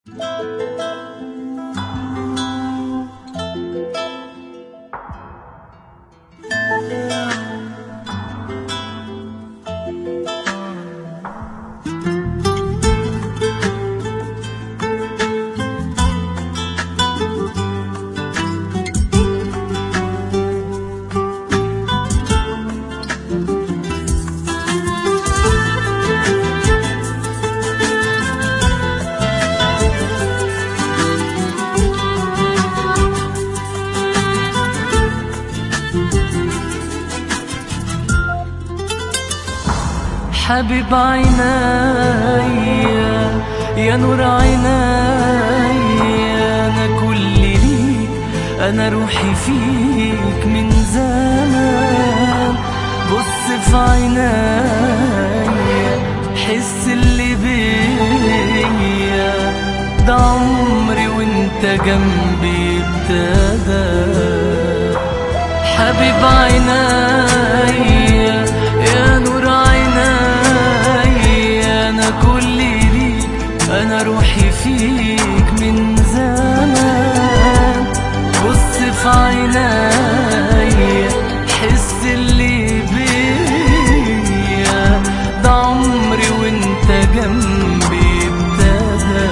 حبيب عيني يا نور عيني انا كل ليك انا روحي فيك من زمان بص في عيني حس اللي بيا ده عمري وانت جنبي ابتدى حبيب عيني يا نور عيني انا كل ليك انا روحي فيك من زمان بص في عيني حس اللي بيا ده عمري وانت جنبي ابتدى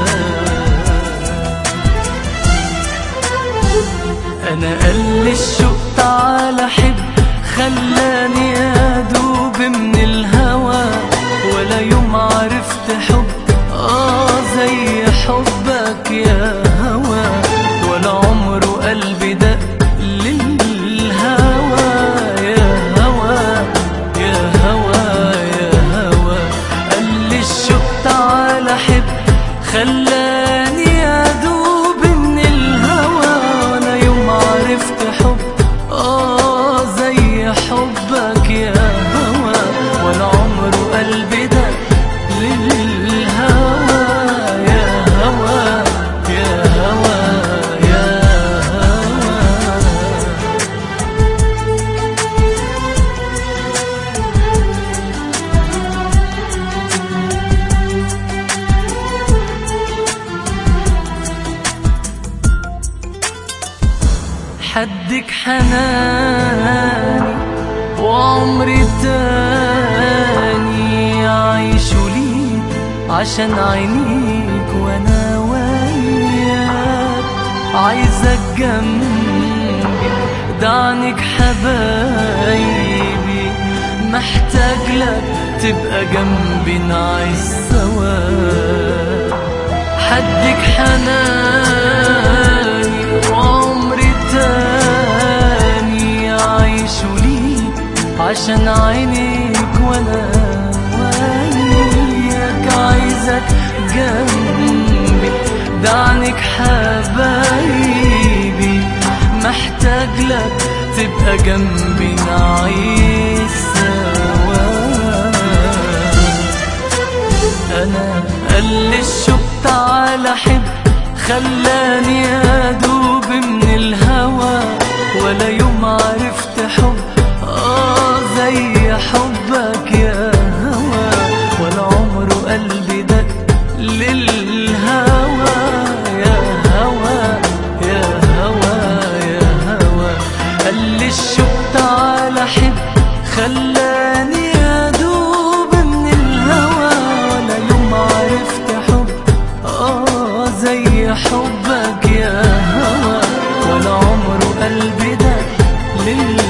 انا قل الشوق تعالى حب خلاني ادوب من الهوى ولا يوم عرفت حب اه زي حبك يا هوى ولا عمره قلبي دق للهوى يا هوى يا هوى يا هوى قال لي الشوق تعالى حب خلاني ادوب من الهوى ولا يوم عرفت حب اه زي حبك يا هوى ولا عمره قلبي ده للهوى يا هوى يا هوى يا هوى حدك حناني وعمري تاني عايش ليك عشان عينيك وانا وياك عايزك جنبي دعنك حبايبي محتاج لك تبقى جنبي نعيش سوا حدك حناني وعمري تاني عايش ليك عشان عينيك وانا وياك عايزك جنبي دعنك حبايبي محتاج لك تبقى جنبي نعيش سوا انا قل الشوق تعالى حب خلاني ادوب من الهوى ولا يوم عرفت حب اه زي حبك يا هوى ولا عمره قلبي دق للهوى يا هوى يا هوى يا هوى قال لي الشوق تعالى حب خلاني ادوب من الهوى ولا يوم عرفت حب اه زي حبك يا هوى ولا عمره قلبي ده لله